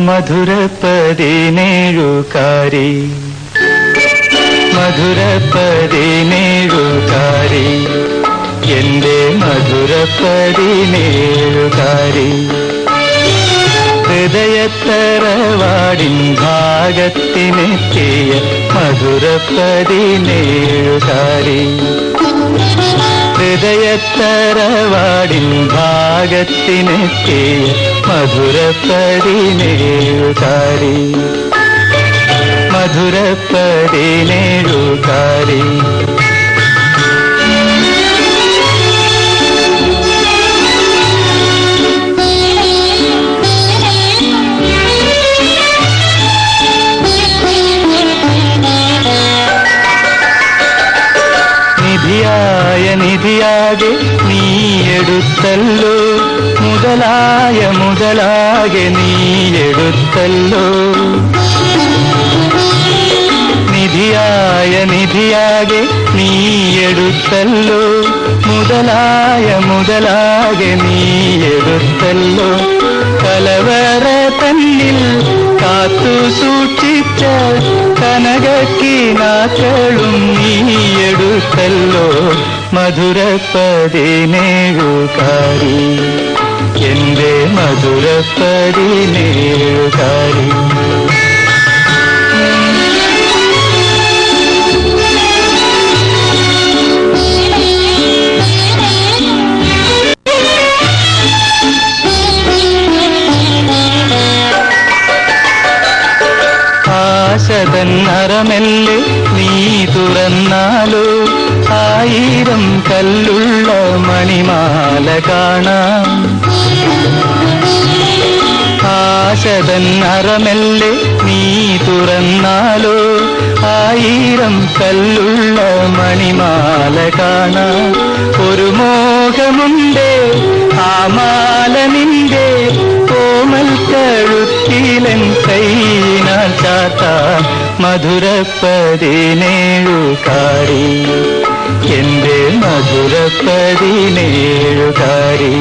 മധുര പതിനേഴുകാരി മധുര പതിനേഴുകാരി എന്റെ മധുര പതിനേഴുകാരി ഹൃദയത്തറവാടിൻ ഭാഗത്തിനെത്തിയ മധുര പതിനേഴുകാരി ഹൃദയത്തറവാടിൻ ഭാഗത്തിനെത്തിയ മധുര പതിനേഴുകാരി മധുര പതിനേഴുകാരി നിധിയായ നിധിയാകെ നീ എടുത്തല്ലോ മുതലായ മുതലാകെ നീ എടുത്തല്ലോ നിധിയായ നിധിയാകെ നീ എടുത്തല്ലോ മുതലായ മുതലാകെ നീ എടുത്തല്ലോ കലവറ തന്നിൽ കാത്തു സൂക്ഷിച്ച കനകക്കിനാക്കളും നീ എടുത്തല്ലോ മധുര പതിനേഴുകാരി എന്റെ മധുര പതിനേഴുകാരി ആശതൻ അറമെല്ലെ നീ തുറന്നാലോ ആയിരം കല്ലുള്ള മണിമാല കാണാം ആശതൻ അറമെല്ലെ നീ തുറന്നാലോ ആയിരം കല്ലുള്ള മണിമാല കാണാം ഒരു മോഹമുണ്ടേ ആ മാല നിന്റെ കോമൽ കഴുത്തിലൻ കൈനാൽ ചാത്താൻ മധുര പതിനേഴുകാരി എന്റെ മധുര പതിനേഴുകാരി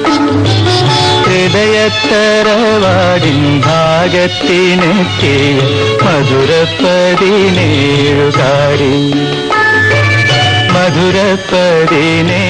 ഹൃദയത്തറവാടിൻ ഭാഗത്തിനെത്തിയ മധുര പതിനേഴുകാരി മധുര പതിനേ